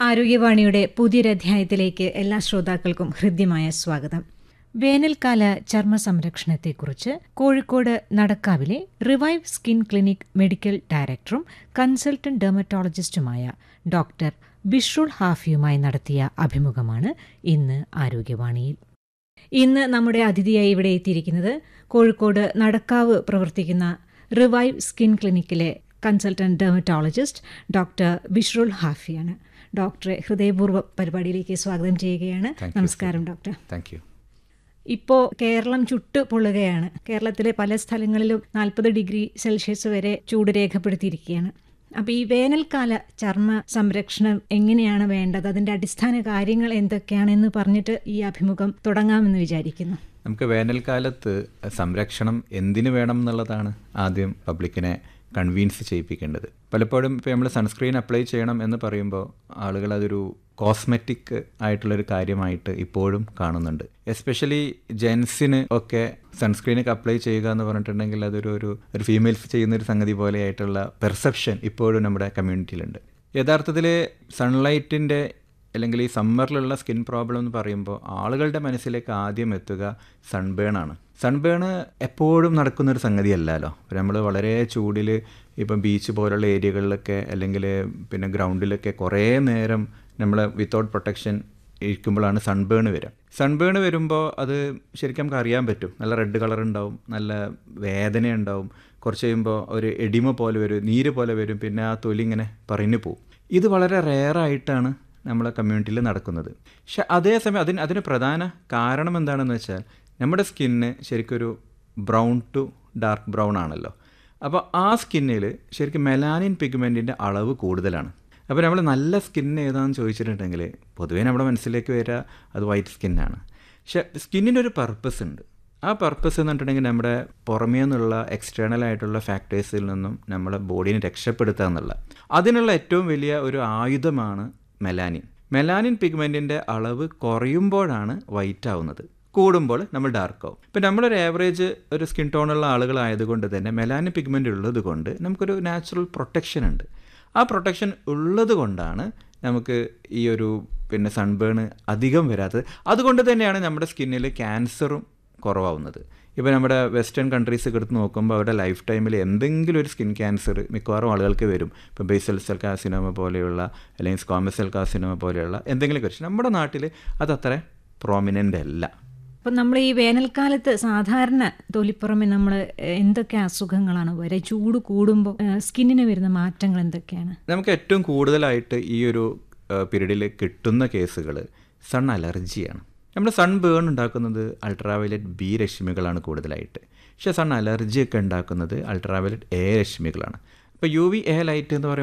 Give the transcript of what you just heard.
ആരോഗ്യവാണിയുടെ പുതിയൊരധ്യായത്തിലേക്ക് എല്ലാ ശ്രോതാക്കൾക്കും ഹൃദ്യമായ സ്വാഗതം വേനൽക്കാല ചർമ്മ സംരക്ഷണത്തെക്കുറിച്ച് കോഴിക്കോട് നടക്കാവിലെ റിവൈവ് സ്കിൻ ക്ലിനിക് മെഡിക്കൽ ഡയറക്ടറും കൺസൾട്ടന്റ് ഡെർമറ്റോളജിസ്റ്റുമായ ഡോക്ടർ ബിഷ്രുൾ ഹാഫിയുമായി നടത്തിയ അഭിമുഖമാണ് ഇന്ന് ആരോഗ്യവാണിയിൽ ഇന്ന് നമ്മുടെ അതിഥിയായി ഇവിടെ എത്തിയിരിക്കുന്നത് കോഴിക്കോട് നടക്കാവ് പ്രവർത്തിക്കുന്ന റിവൈവ് സ്കിൻ ക്ലിനിക്കിലെ കൺസൾട്ടന്റ് ഡെർമറ്റോളജിസ്റ്റ് ഡോക്ടർ ബിഷ്രുൾ ഹാഫിയാണ് ഡോക്ടറെ ഹൃദയപൂർവ്വം പരിപാടിയിലേക്ക് സ്വാഗതം ചെയ്യുകയാണ് Thank you, നമസ്കാരം ഡോക്ടർ താങ്ക് യു ഇപ്പോൾ കേരളം ചുട്ടു പൊള്ളുകയാണ് കേരളത്തിലെ പല സ്ഥലങ്ങളിലും നാൽപ്പത് ഡിഗ്രി സെൽഷ്യസ് വരെ ചൂട് രേഖപ്പെടുത്തിയിരിക്കുകയാണ് അപ്പോൾ ഈ വേനൽക്കാല ചർമ്മ സംരക്ഷണം എങ്ങനെയാണ് വേണ്ടത് അതിൻ്റെ അടിസ്ഥാന കാര്യങ്ങൾ എന്തൊക്കെയാണെന്ന് പറഞ്ഞിട്ട് ഈ അഭിമുഖം തുടങ്ങാമെന്ന് വിചാരിക്കുന്നു നമുക്ക് വേനൽക്കാലത്ത് സംരക്ഷണം എന്തിനു വേണം എന്നുള്ളതാണ് ആദ്യം പബ്ലിക്കിനെ കൺവീൻസ് ചെയ്യിപ്പിക്കേണ്ടത് പലപ്പോഴും ഇപ്പോൾ നമ്മൾ സൺസ്ക്രീൻ അപ്ലൈ ചെയ്യണം എന്ന് പറയുമ്പോൾ ആളുകൾ അതൊരു കോസ്മെറ്റിക് ആയിട്ടുള്ളൊരു കാര്യമായിട്ട് ഇപ്പോഴും കാണുന്നുണ്ട് എസ്പെഷ്യലി ജെൻസിന് ഒക്കെ സൺസ്ക്രീനൊക്കെ അപ്ലൈ ചെയ്യുക എന്ന് പറഞ്ഞിട്ടുണ്ടെങ്കിൽ അതൊരു ഒരു ഒരു ഫീമെയിൽസ് ചെയ്യുന്ന ഒരു സംഗതി പോലെയായിട്ടുള്ള പെർസെപ്ഷൻ ഇപ്പോഴും നമ്മുടെ കമ്മ്യൂണിറ്റിയിലുണ്ട് യഥാർത്ഥത്തിൽ സൺലൈറ്റിൻ്റെ അല്ലെങ്കിൽ ഈ സമ്മറിലുള്ള സ്കിൻ പ്രോബ്ലം എന്ന് പറയുമ്പോൾ ആളുകളുടെ മനസ്സിലേക്ക് ആദ്യം എത്തുക സൺബേൺ ആണ് സൺബേൺ എപ്പോഴും നടക്കുന്നൊരു സംഗതിയല്ലല്ലോ നമ്മൾ വളരെ ചൂടിൽ ഇപ്പം ബീച്ച് പോലുള്ള ഏരിയകളിലൊക്കെ അല്ലെങ്കിൽ പിന്നെ ഗ്രൗണ്ടിലൊക്കെ കുറേ നേരം നമ്മൾ വിത്തൗട്ട് പ്രൊട്ടക്ഷൻ ഇരിക്കുമ്പോഴാണ് സൺബേൺ വരിക സൺബേൺ വരുമ്പോൾ അത് ശരിക്കും നമുക്ക് അറിയാൻ പറ്റും നല്ല റെഡ് കളർ ഉണ്ടാവും നല്ല വേദന ഉണ്ടാവും കുറച്ച് കഴിയുമ്പോൾ ഒരു എഡിമ പോലെ വരും നീര് പോലെ വരും പിന്നെ ആ തൊലി ഇങ്ങനെ പറഞ്ഞു പോവും ഇത് വളരെ റെയറായിട്ടാണ് നമ്മളെ കമ്മ്യൂണിറ്റിയിൽ നടക്കുന്നത് പക്ഷെ അതേസമയം അതിന് അതിന് പ്രധാന കാരണം എന്താണെന്ന് വെച്ചാൽ നമ്മുടെ സ്കിന്ന് ശരിക്കൊരു ബ്രൗൺ ടു ഡാർക്ക് ബ്രൗൺ ആണല്ലോ അപ്പോൾ ആ സ്കിന്നിൽ ശരിക്കും മെലാനിൻ പിഗ്മെൻറ്റിൻ്റെ അളവ് കൂടുതലാണ് അപ്പോൾ നമ്മൾ നല്ല സ്കിൻ ഏതാണെന്ന് ചോദിച്ചിട്ടുണ്ടെങ്കിൽ പൊതുവേ നമ്മുടെ മനസ്സിലേക്ക് വരിക അത് വൈറ്റ് സ്കിന്നാണ് പക്ഷെ സ്കിന്നിനൊരു പർപ്പസ് ഉണ്ട് ആ പർപ്പസ് എന്ന് പറഞ്ഞിട്ടുണ്ടെങ്കിൽ നമ്മുടെ പുറമേ നിന്നുള്ള എക്സ്റ്റേണൽ ആയിട്ടുള്ള ഫാക്ടേഴ്സിൽ നിന്നും നമ്മുടെ ബോഡീനെ രക്ഷപ്പെടുത്തുക എന്നുള്ള അതിനുള്ള ഏറ്റവും വലിയ ഒരു ആയുധമാണ് മെലാനിൻ മെലാനിൻ പിഗ്മെൻറ്റിൻ്റെ അളവ് കുറയുമ്പോഴാണ് വൈറ്റ് ആവുന്നത് കൂടുമ്പോൾ നമ്മൾ ഡാർക്ക് ആവും ഇപ്പം നമ്മളൊരു ആവറേജ് ഒരു സ്കിൻ ടോണുള്ള ആളുകളായതുകൊണ്ട് തന്നെ മെലാനിൻ പിഗ്മെൻ്റ് ഉള്ളത് കൊണ്ട് നമുക്കൊരു നാച്ചുറൽ പ്രൊട്ടക്ഷൻ ഉണ്ട് ആ പ്രൊട്ടക്ഷൻ ഉള്ളത് കൊണ്ടാണ് നമുക്ക് ഈ ഒരു പിന്നെ സൺബേൺ അധികം വരാത്തത് അതുകൊണ്ട് തന്നെയാണ് നമ്മുടെ സ്കിന്നിൽ ക്യാൻസറും കുറവാവുന്നത് ഇപ്പോൾ നമ്മുടെ വെസ്റ്റേൺ കൺട്രീസ് എടുത്ത് നോക്കുമ്പോൾ അവരുടെ ലൈഫ് ടൈമിൽ എന്തെങ്കിലും ഒരു സ്കിൻ ക്യാൻസർ മിക്കവാറും ആളുകൾക്ക് വരും ഇപ്പോൾ ബേസൽ സെൽ കാസിനോമ പോലെയുള്ള അല്ലെങ്കിൽ സ്കോമസ് സെൽ കാസിനോമ പോലെയുള്ള എന്തെങ്കിലും പക്ഷേ നമ്മുടെ നാട്ടിൽ അതത്ര പ്രോമിനൻ്റ് അല്ല അപ്പം നമ്മൾ ഈ വേനൽക്കാലത്ത് സാധാരണ തൊലിപ്പുറമെ നമ്മൾ എന്തൊക്കെ അസുഖങ്ങളാണ് വരെ ചൂട് കൂടുമ്പോൾ സ്കിന്നിന് വരുന്ന മാറ്റങ്ങൾ എന്തൊക്കെയാണ് നമുക്ക് ഏറ്റവും കൂടുതലായിട്ട് ഈ ഒരു പീരീഡിൽ കിട്ടുന്ന കേസുകൾ സൺ അലർജിയാണ് നമ്മൾ സൺ ബേൺ ഉണ്ടാക്കുന്നത് അൾട്രാവയലറ്റ് ബി രശ്മികളാണ് കൂടുതലായിട്ട് പക്ഷേ സൺ അലർജി ഒക്കെ ഉണ്ടാക്കുന്നത് അൾട്രാവയലറ്റ് എ രശ്മികളാണ് അപ്പോൾ യു വി എ ലൈറ്റ് എന്ന് പറയുമ്പോൾ